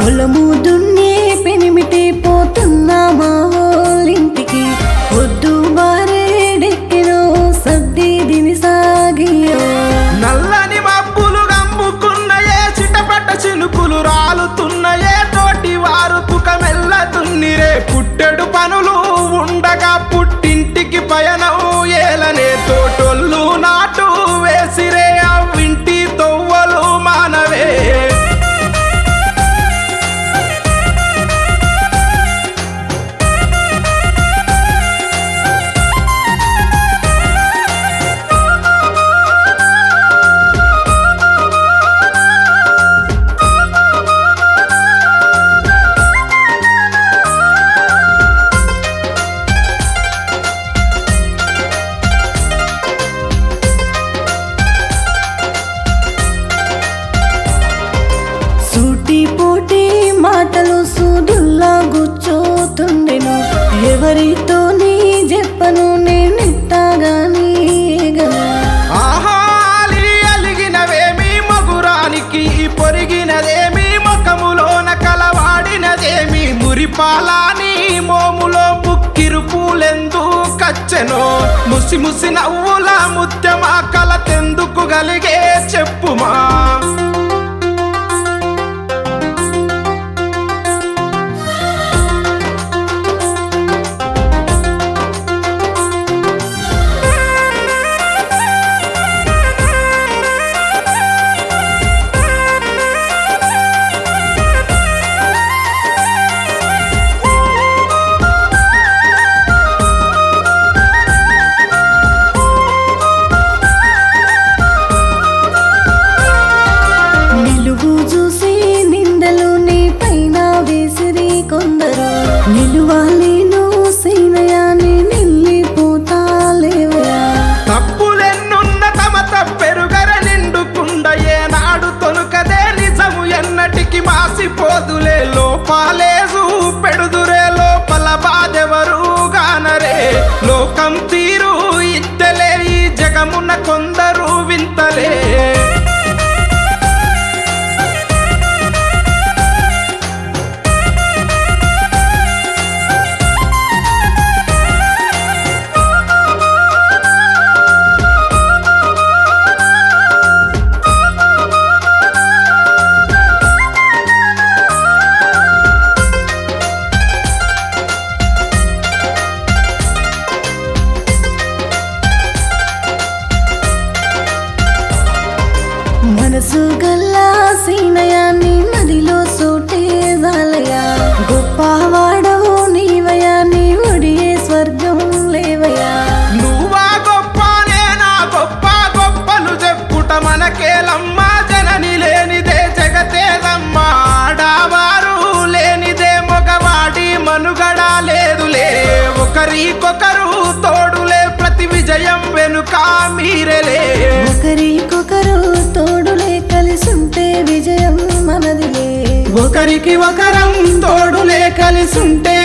పొలము దున్నే పెనిమిటి పోతున్నా మా వాళ్ళింటికి వద్దు బారేడెక్కినో సర్ది దిని సాగియో నల్లని మబ్బులు గమ్ముకున్నయే చిటపట చినుకులు రాలుతున్నయే తోటి వారు తుకమెల్ల తున్నిరే పుట్టెడు పనులు ఉండగా పుట్టింటికి పయనం ఏలనే తోటొల్లు నాటు వేసిరే అవ్వింటి తొవ్వలు మానవే సూటి పోటీ మాటలు సూదుల్లా గుచ్చోతుండెను ఎవరితో నీ చెప్పను నేనెట్టాగాని ఆహాలి అలిగినవేమి మగురానికి పొరిగినదేమి ముఖములోన కలవాడినదేమి మురిపాలాని మోములో బుక్కిరు పూలెందు కచ్చెను ముసి ముసి నవ్వుల ముత్యమా కల తెందుకు గలిగే చెప్పుమా నిలువు చూసి నిందలు నీ పైన వేసిరి కొందరు నిలువాలేను సీనయాని నిల్లిపోతా లేవయా తప్పులెన్నున్న తమ తప్పెరుగర నిండుకుండ ఏనాడు తొలుకదే నిజము ఎన్నటికి మాసిపోదులే లోపాలేసు పెడుదురే లోపల బాధెవరు గానరే లోకం తీరు ఇద్దలే ఈ జగమున కొందరు వింతలే మనసు గల్లా సీనయాన్ని నదిలో సోటే జాలయా గొప్పవాడవు నీవయా నీ ఒడియే స్వర్గం లేవయా నువ్వా గొప్ప నేనా గొప్ప గొప్పలు చెప్పుట మనకేలమ్మా జనని లేనిదే జగతేదమ్మా ఆడవారు లేనిదే మగవాడి మనుగడ లేదులే ఒకరికొకరు తోడులే ప్రతి విజయం వెనుక మీరెలే ఒకరికొకరు తోడులే కలిసుంటే విజయం మనదిలే ఒకరికి ఒకరం తోడులే కలిసుంటే